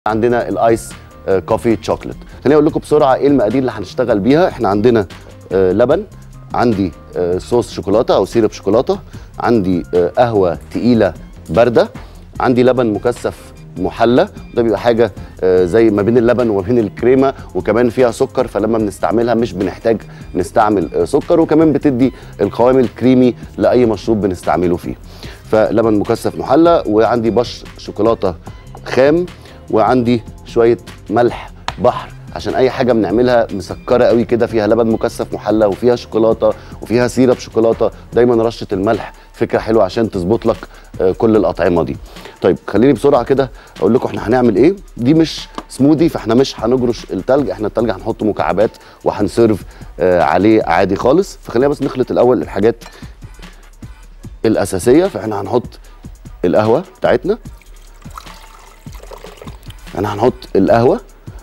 عندنا الايس آه، كوفي تشوكلت خليني اقول لكم بسرعه ايه المقادير اللي هنشتغل بيها احنا عندنا آه، لبن عندي آه، صوص شوكولاته او سيرب شوكولاته عندي آه، قهوه تقيله بارده عندي لبن مكثف محلى ده بيبقى حاجه آه، زي ما بين اللبن وما بين الكريمه وكمان فيها سكر فلما بنستعملها مش بنحتاج نستعمل آه، سكر وكمان بتدي القوام الكريمي لاي مشروب بنستعمله فيه فلبن مكثف محلى وعندي بش شوكولاته خام وعندي شويه ملح بحر عشان اي حاجه بنعملها مسكره قوي كده فيها لبن مكثف محلى وفيها شوكولاته وفيها سيرب شوكولاته دايما رشه الملح فكره حلوه عشان تظبط لك آه، كل الاطعمه دي طيب خليني بسرعه كده اقول لكم احنا هنعمل ايه دي مش سموذي فاحنا مش هنجرش التلج احنا التلج هنحطه مكعبات وهنسيرف آه، عليه عادي خالص فخلينا بس نخلط الاول الحاجات الاساسيه فاحنا هنحط القهوه بتاعتنا احنا هنحط القهوه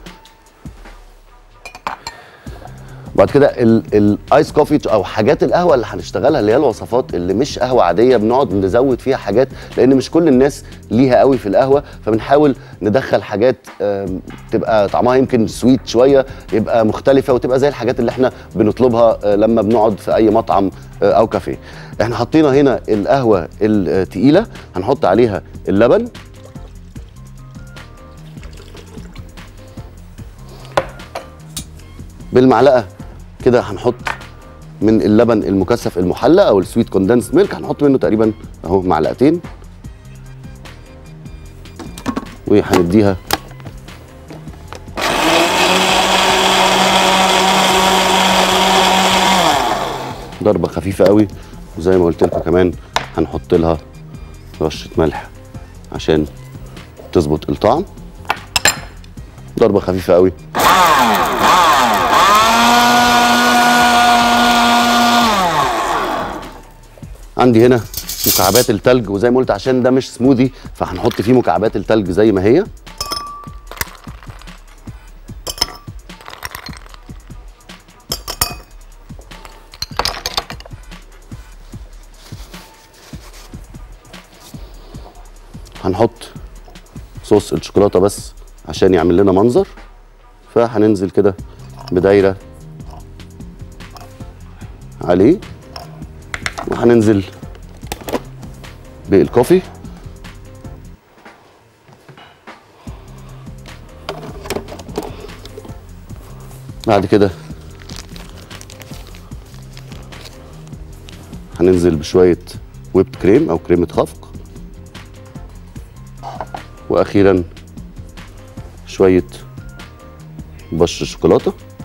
بعد كده ال- الايس كوفي او حاجات القهوه اللي هنشتغلها اللي هي الوصفات اللي مش قهوه عاديه بنقعد نزود فيها حاجات لان مش كل الناس ليها قوي في القهوه فبنحاول ندخل حاجات آم، تبقى طعمها يمكن سويت شويه يبقى مختلفه وتبقى زي الحاجات اللي احنا بنطلبها آه، لما بنقعد في اي مطعم آه، او كافيه احنا حطينا هنا القهوه التقيله هنحط عليها اللبن بالمعلقه كده هنحط من اللبن المكثف المحلى او السويت كوندنس ميلك هنحط منه تقريبا اهو معلقتين وهنديها ضربه خفيفه قوي وزي ما قلت لكم كمان هنحط لها رشه ملح عشان تظبط الطعم ضربه خفيفه قوي عندي هنا مكعبات التلج وزي ما قلت عشان ده مش سموذي فهنحط فيه مكعبات التلج زي ما هي هنحط صوص الشوكولاته بس عشان يعمل لنا منظر فهننزل كده بدايره عليه وهننزل بالكوفي بعد كده هننزل بشوية ويبت كريم أو كريمة خفق وأخيرا شوية بش شوكولاتة